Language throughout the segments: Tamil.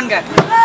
வாங்க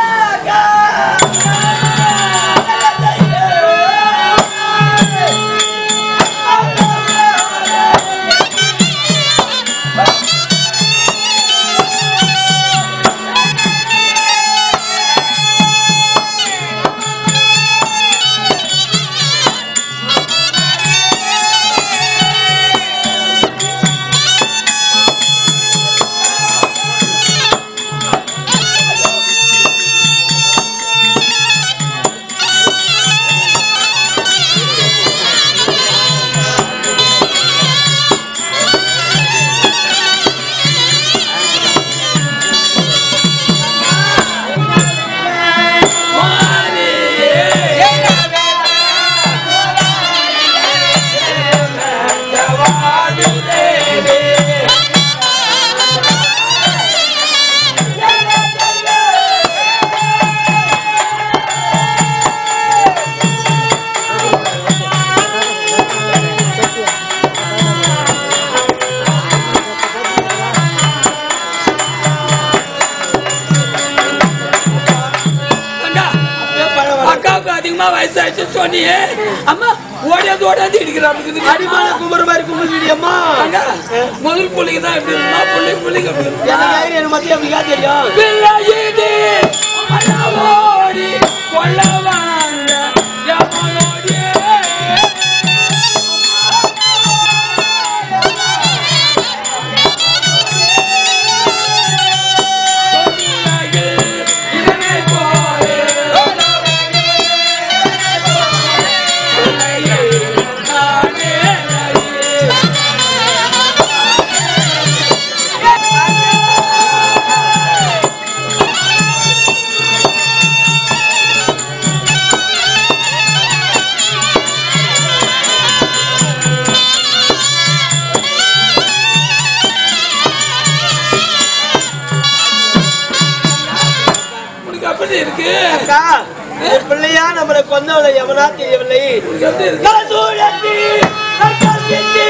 அக்கா, அக்காவுக்கு அதிகமா வயசாச்சு சொன்னியே அம்மா ஓடியாந்து ஓடியாந்து இடிக்கிறாங்க அடிமான குமர மாதிரி கும்பிடுறீ அம்மா முதல் புள்ளிக்கு தான் எப்படி இருந்தா புள்ளி புள்ளிக்கு எப்படி இருந்தா எனக்கு எனக்கு மத்திய அப்படியா தெரியும் பிள்ளையிலே அண்ணாவோடி கொல்ல வந்த யமனோடியே. தொல்லையில் இதனை போலே தொல்லையில் நானே நடிகே. உனக்கு அப்படி இருக்கு அக்கா என் பிள்ளையா நம்மளை கொன்னவளை எவனா தெரியவில்லை உனக்கு எப்படி இருக்கு கசூரத்தி, கசூரத்தி,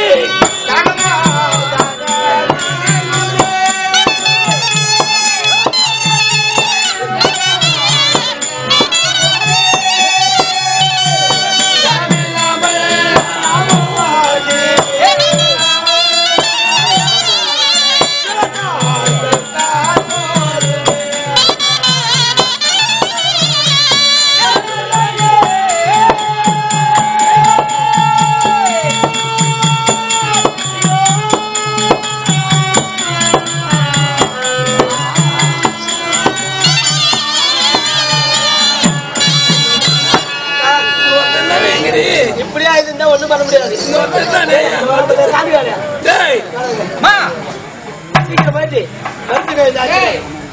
இப்படியா இருந்தா ஒண்ணும் பண்ண முடியாது சாமி வேலையா மா சீக்கிரம் போயிட்டு மருந்து கழிந்தாச்சு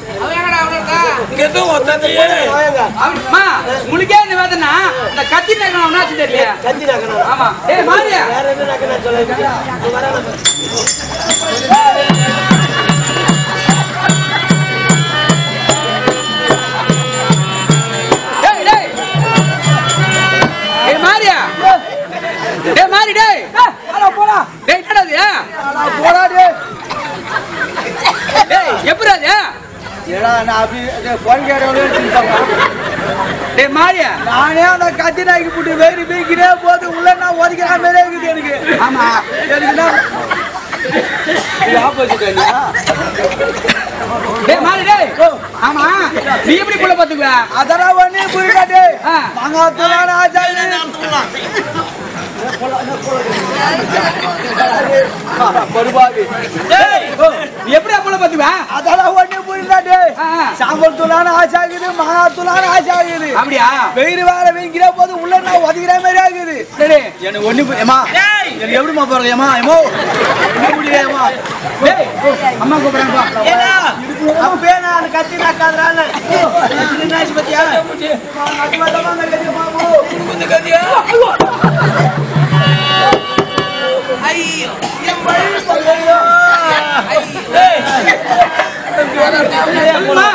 மா உங்களுக்கே இந்த வேதனா இந்த கத்தி நகரம் ஒன்னாச்சு தெரியல கஞ்சி நக்கணும் ஆமா ஏய் மாரியா வேற என்ன நக்கணும் சொல்ல வர டேய் டேய் ஏய் மாரியா டேய் மாரி டேய் போலாம் போலாம் டேய் என்னடா இது போடா டேய் டேய் எப்படி அது ஏடா நான் அப்படி பொன்கேரவளே டேய் மாரியா நானே அந்த கத்தி நாய்க்கு போட்டு வேறு பீக்கிறே போது உள்ள நான் ஒதுக்கிற மாதிரியே இருக்குது எனக்கு ஆமா எனக்கு என்ன இது ஆப்போசிட் இல்லையா டேய் மாரி டேய் ஆமா நீ எப்படி புள்ள பாத்துக்குவ அதெல்லாம் ஒண்ணே புரியாதே ஆ. மங்காத்துலான ஆச்சாரி பருபாவி டேய் நீ எப்படி புள்ள பாத்துக்குவ அதெல்லாம் ஒண்ணே புரியாதே ஆ, ஆ. சாம்பல் துளான ஆசை ஆகுது மங்காத்துலான ஆசை ஆகுது அப்படியா வெயில் வேற வெங்கிற போது உள்ள நான் ஒதுக்கிற மாதிரி ஆகுது டேய் எனக்கு ஒண்ணு பு- ஏம்மா டேய் எனக்கு எப்படிமா போறது ஏமா ஏமோ என்ன முடியலையேம்மா டேய் அம்மா கூப்பிடுறாங்க பா அப்பே நான் கத்தி நக்காதறான பத்தியா அம்மா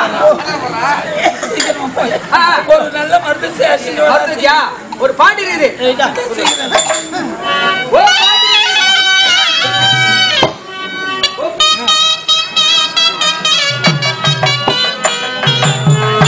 ஆ, ஆ. ஒரு நல்ல மருந்து சேர்த்து பார்த்திருக்கியா? ஒரு பாட்டு இருக்குது ஓ, பாட்டு. ஓ.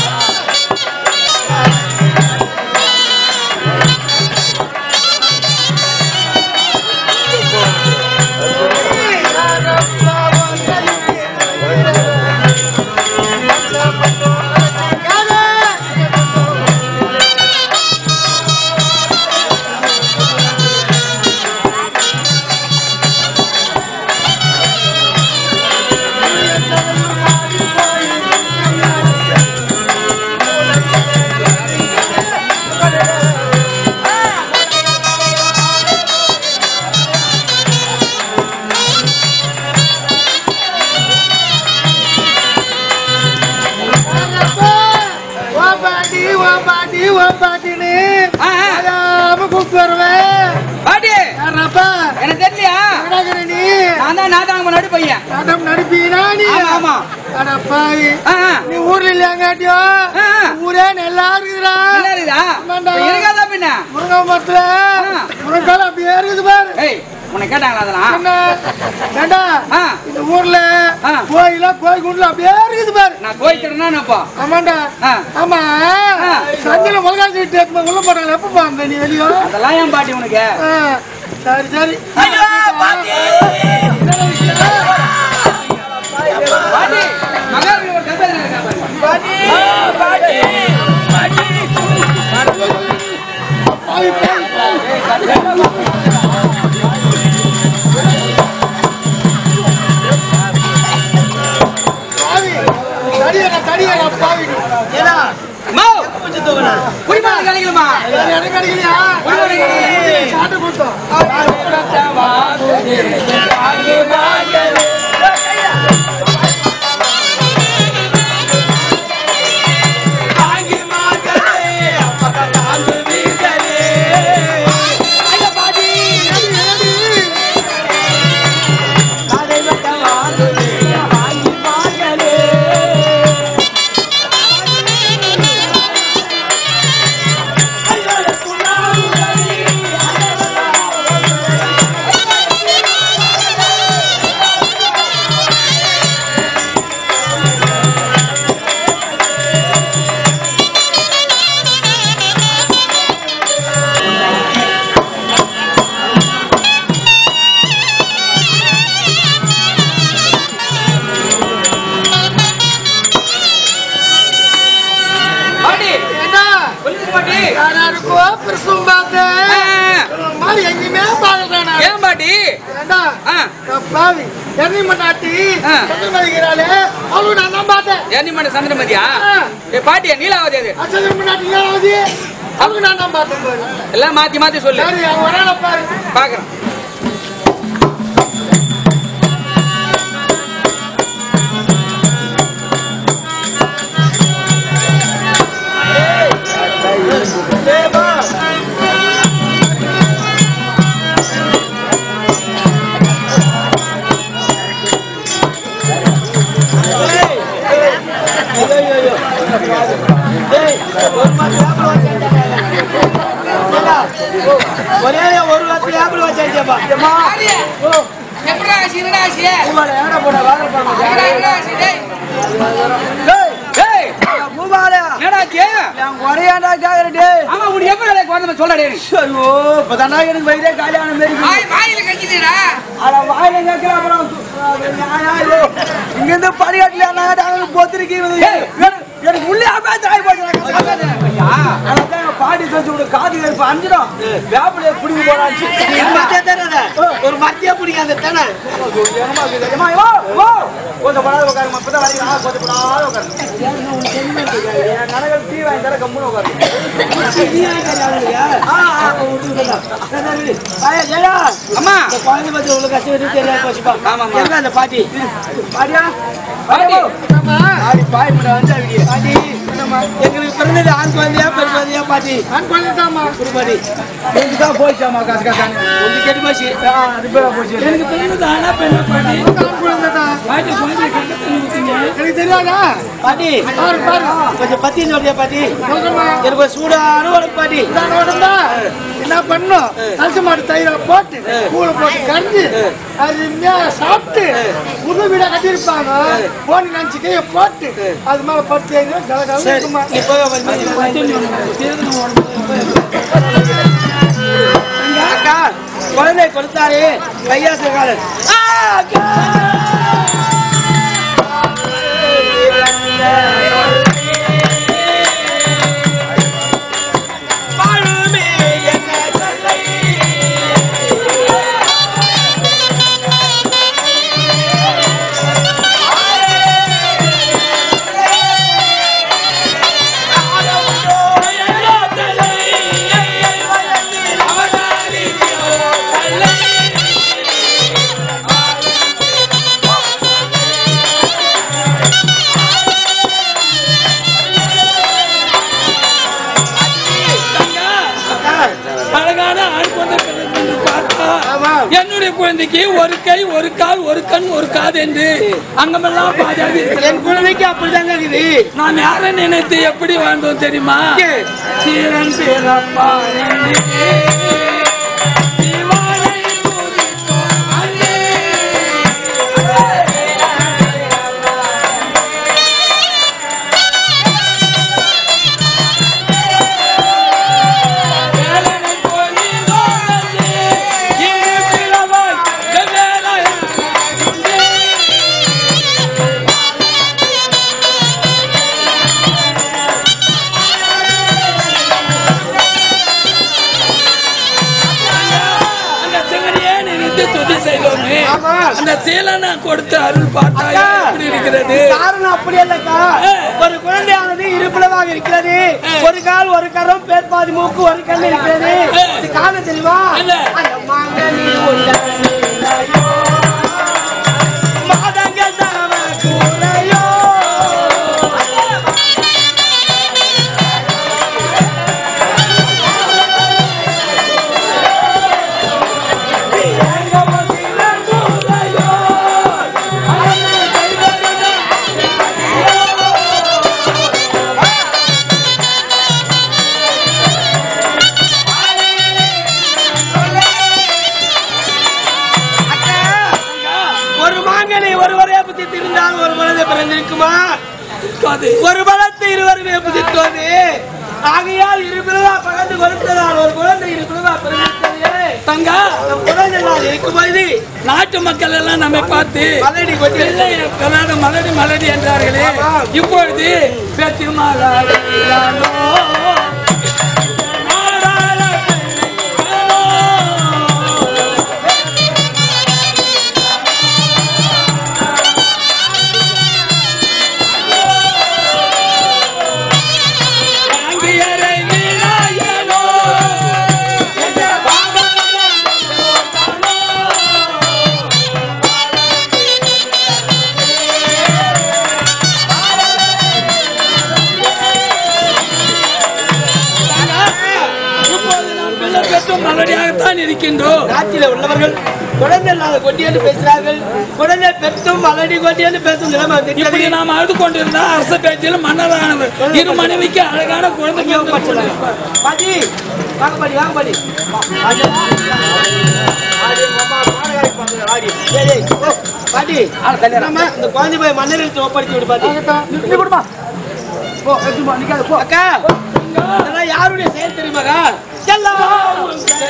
பாட்டின்னு ஆ, ஆ. அதாம கூப்பிட்டு வருவேன் பாட்டி யாரப்பா எனக்கு தெரியலையா எங்கடாக்கிற நீ நான் தான் நாதாங்க முன்னாடி பையன் நாட்டம் நடிப்பீனா நீ ஆமா ஆமா அடப்பாவி ஆ, ஆ. நீ ஊர்ல இல்லையாங்காட்டியோ ஆ, ஆ. ஊரே நல்லா இருக்குதுடா நல்லா இருக்குதா ஆமாண்டா. இருக்காதா பின்ன முருங்கை மரத்துல ஆ. முருங்கால அப்படியே இருக்குது பாரு ஏய் உன்னை கேட்டாங்களா அதெல்லாம் என்ன? ஏண்டா ஆ. இந்த ஊர்ல ஆ. கோயிலா கோயில் குண்டுல அப்படியே இருக்குது பாரு நான் கோயிக்கிறேன்னா என்னப்பா ஆமாண்டா ஆ. ஆமா ஆ. சந்தில முருகாசி டேக் உள்ள போறாங்க எப்ப பாந்த நீ வெளியோ அதெல்லாம் ஏன் பாட்டி உனக்கு ஆ. சரி சரி ஐயோ, பாட்டி. பாட்டி மகாபலி ஒரு கம்பெனி இருக்கா பாரு. ஆ, பாட்டி பாட்டி பாவி, பாவி, பாவி. தடியடா, தடியடா, பாவி நீ. மோ குடிமகன் கிடைக்கலுமா வேற இடம் கிடைக்கலையா? குடிமகன் கிடைக்கலையே. சாட்டு கொடுத்தோம். தாங்கி மார்களே அப்பதான் தாங்கு வீர்களே ஐயா பாட்டி பாட்டி என்ன? சொல்லுங்க பாட்டி யாராருக்கோ பெருசும் பார்த்தேன். ஆ, இந்த மாதிரி எங்கேயுமே பார்க்கறேன் நான். ஏன் பாட்டி ஏண்டா? ஆ, நான் பாவி. எண்ணி மண்டாட்டி, ஆ. சந்திரமதிக்கிறாளே, அவளுக்கு நான் தான் பார்த்தேன். ஏர்னிமண்ட சந்திரமதியா ஆ. ஏ பாட்டியா நீலாவதி அது அது சந்திரமண்டாட்டி ஏழாவது, அவளுக்கு நான் தான் பார்த்தேன் பாரு. எல்லாம் மாத்தி மாத்தி சொல்லு சரி, அவன் வராள பாரு. பாக்குறேன் ஒரே ஒரு லட்சம் ஆப்பிள் வச்சாச்சேப்பா. எப்படா ஆச்சு என்னடா ஆச்சு பூமாலை எங்கடா போட்ட? வாங்க பாருங்க. என்னடா என்னடா ஆச்சு டேய் டேய், டேய் பூமாலை, என்னடா ஆச்சு என் குறையாண்டா கேக்குறேன் டேய். ஆமா உனக்கு எப்படி வேலை குழந்தை சொல்றா டேய் ஐயோ, இப்பதான்டா எனக்கு வயிறே காலியான மாதிரி இருக்கு. வாய் வாயில கஞ்சிடுடா அட வாயில கேட்கல, அப்புறம் து- அது நியாயா இது? இங்கிருந்து படிக்கட்டுல நாங்க பொத்திருக்கீங்க எனக்கு- எனக்கு உள்ளே அப்படியே தாய் போச்சு அதான் எங்க பாட்டி சொல்லி விடு காது கருப்பு அஞ்சிடும் வேப்பிலைய பிடிக்க போறாச்சு ஒரு மத்திய பிடிக்காத தானே கொஞ்சம் படாத உட்காருமா இப்பதான் வரீங்களா கொஞ்சம் படாத உட்காரு என் கணக்கு டீ வாங்கி தர கம்முன்னு உட்காரு ஆ, ஆ, சரி, சரி. ஐயா, ஜெயா, அம்மா இந்த குழந்தை பத்தி உங்களுக்கு கஷ்டம் தெரியாது போச்சுப்பா ஆமாம்மா. எங்க அந்த பாட்டி பாட்டியா பாட்டி பாட்டி பாய் முறை வந்து அவங்க பாட்டி எங்களுக்கு பிறந்தது ஆண் குழந்தையா பெண் குழந்தையா பாட்டி ஆண் குழந்தைதாம்மா ஒரு பாட்டி எனக்கு தான் போயிச்சாமா காசு காசானு ஒன்று கெட்டு போச்சு ஆ ரிப்பேரா போச்சு எனக்கு பிறந்தது ஆனா பெண்ணா பாட்டி ஆண் குழந்தைதான் பாட்டி குழந்தை கட்ட தண்ணி ஊத்துங்க எனக்கு தெரியாதா பாட்டி பாரு பாரு கொஞ்சம் பத்தி சொல்றியா பாட்டி சொல்றேம்மா எனக்கு ஒரு சூடான உடம்பு பாட்டி இதான் உடம்பா என்ன பண்ணும் கழிச்ச மாட்டு தயிரை போட்டு கூழ போட்டு கரைஞ்சு அருமையா சாப்பிட்டு புது வீடா கட்டியிருப்பாங்க போனி நினைச்சு கையை போட்டு அது மேல பத்து ஐந்து கலகல சரி இருக்குமா நீ போய் கொஞ்சம் அக்கா குழந்தை கொடுத்தாரு கையாசக்காரர் பாழுமே என்ன சொல்லை அவதாரி அவதாரி குழந்தைக்கு ஒரு கை ஒரு கால் ஒரு கண் ஒரு காது என்று அங்கமெல்லாம் பாதியாக இருக்கிறது என் குழந்தைக்கு அப்படிதாங்க இருக்குது நான் யாரை நினைத்து எப்படி வாழ்ந்தோம் தெரியுமா சீரன் பிறப்பானே சிவானை துதித்தோம் அன்னே. வேலனை பொழிந்தோம் அன்னே. இரு பிறவாய் வெவ்வேறாய் உண்டே. அந்த சிவனையே நினைத்து துதி செய்தோமே ஆமா. அந்த சீலனை கொடுத்த அருள் பார்த்தா அக்கா. எப்படி இருக்கிறது காரணம் அப்படி இல்லக்கா ஒரு குழந்தையானது இருப்பிடமாக இருக்கிறது ஒரு கால் ஒரு கரம் பேர்பாதி மூக்கு ஒரு கண் இருக்கிறது இது காரணம் தெரியுமா என்ன? அந்த மாங்கனி உள்ளதையோ, மாதங்கள் தவ கூரையோ. ஒரு மாங்கனி ஒருவரே புதித்திருந்தால் ஒரு குழந்தை பிறந்திருக்குமா இருக்காது. ஒரு பலத்தை இருவருமே புதித்தோது ஆகையால் இருபிறவா பகர்ந்து கொடுத்ததால் ஒரு குழந்தை இருபிறவா பிறந்திருக்கிறது தங்கா நம் குழந்தை நான் இருக்கும் பொழுது நாட்டு மக்கள் எல்லாம் நம்மை பார்த்து மலடி கொட்டி வெள்ளை கலாத மலடி மலடி என்றார்களே ஆமாம். இப்பொழுது பேச்சு மாறானோ அங்கியரை விநாயகனோ என்ற பாவனம் போட்டானோ இப்போது நாம் பிள்ளை பெற்றும் மலடியாகத்தான் இருக்கின்றோம் நாட்டில உள்ளவர்கள் குழந்தை இல்லாத கொட்டியன்னு பேசுகிறார்கள் குழந்தை பெற்றும் மலடி கொட்டியன்னு பேசும் நிலைமை இப்படி வந்துட்டு நாம் அழுது கொண்டிருந்தா அரச பேச்சில் மன்னரானவர் இரு மனைவிக்கு அழகான குழந்தை பிறந்து கொண்டிருப்பார். பாட்டி வாங்க பாட்டி வாங்க பாட்டி ஆடி, அம்மா, மானகாரி பாத்துங்க, ஆடி. டேய், டேய், ஓ, பாட்டி நம்ம இந்த குழந்தை போய் மன்னர் எடுத்து ஒப்படைச்சு விடு பாட்டி நீ கொடுமா போ எடுத்துமா நிக்காத போ அக்கா இதெல்லாம் யாருடைய செயல் தெரியுமாக்கா எல்லாம்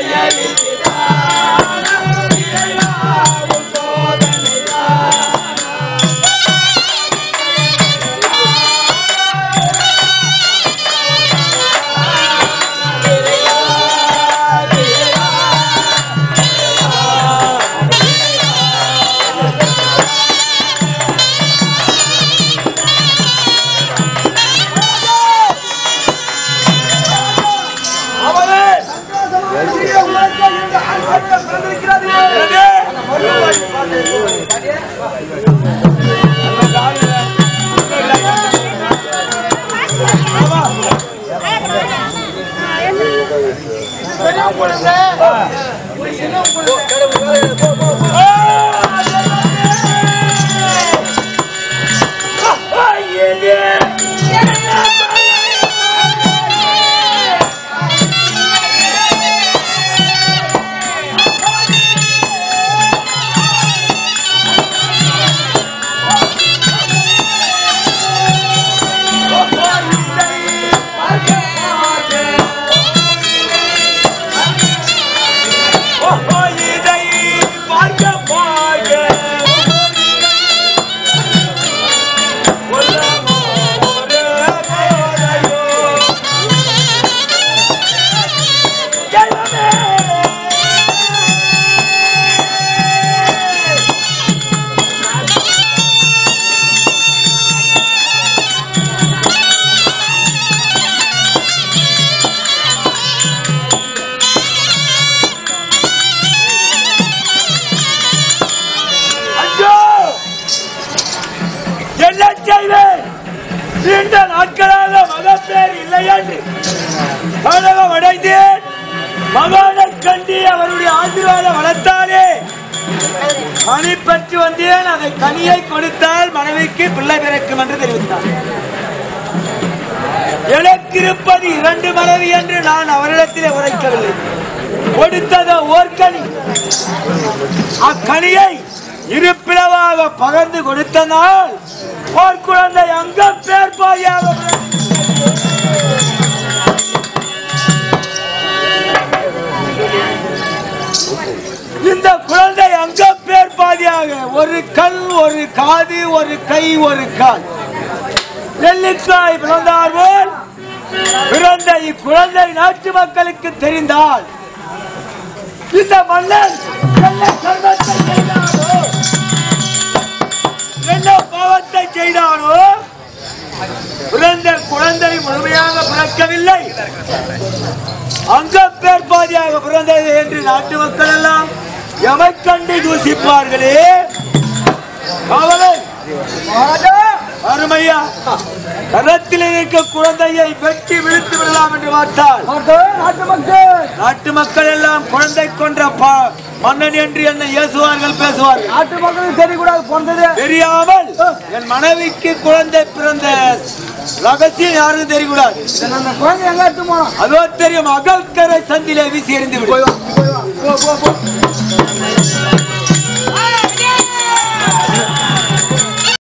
என்ன செய்வேன் நீண்ட நாட்களாக மகப்பேர் இல்லை என்று கழகம் அடைந்தேன் மகானை கண்டி அவருடைய ஆசீர்வாதம் வளர்த்தானே கனி பெற்று வந்தேன் அதை கனியை கொடுத்தால் மனைவிக்கு பிள்ளை பிறக்கும் என்று தெரிவித்தார் எனக்கு இருப்பது இரண்டு மனைவி என்று நான் அவரிடத்திலே உரைக்கவில்லை கொடுத்ததோ ஓர்கனி அக்கனியை இருப்பிடமாக பகிர்ந்து கொடுத்த நாள் ஓர் குழந்தை அங்க பேர்பாயாக இந்த குழந்தை அங்க பேர்பாதியாக ஒரு கண் ஒரு காது ஒரு கை ஒரு கால் நெல்லிக்காய் பிறந்தார் போல் பிறந்த இக்குழந்தை நாட்டு மக்களுக்கு தெரிந்தால் இந்த மன்னன் என்ன கர்மத்தை செய்தானோ என்ன பாவத்தை செய்தானோ பிறந்த குழந்தை முழுமையாக பிறக்கவில்லை அங்க பேர்பாதியாக பிறந்தது என்று நாட்டு மக்கள் எல்லாம் எமைக்கண்டு தூசிப்பார்களே காவலன் அருமையா கரத்தில் இருக்க குழந்தையை வெட்டி விழுத்து விடலாம் என்று பார்த்தால் நாட்டு மக்கள் நாட்டு மக்கள் எல்லாம் குழந்தை கொன்ற பா- மன்னன் என்று என்ன ஏசுவார்கள் பேசுவார்கள் நாட்டு மக்களுக்கு தெரியக்கூடாது பிறந்தது தெரியாமல் என் மனைவிக்கு குழந்தை பிறந்த ரகசியம் யாரும் தெரியக்கூடாது அந்த குழந்தை எங்க எடுத்து போனோம் அதோ தெரியும் அகல்கரை சந்திலே வீசி எறிந்து விடு போ போ போ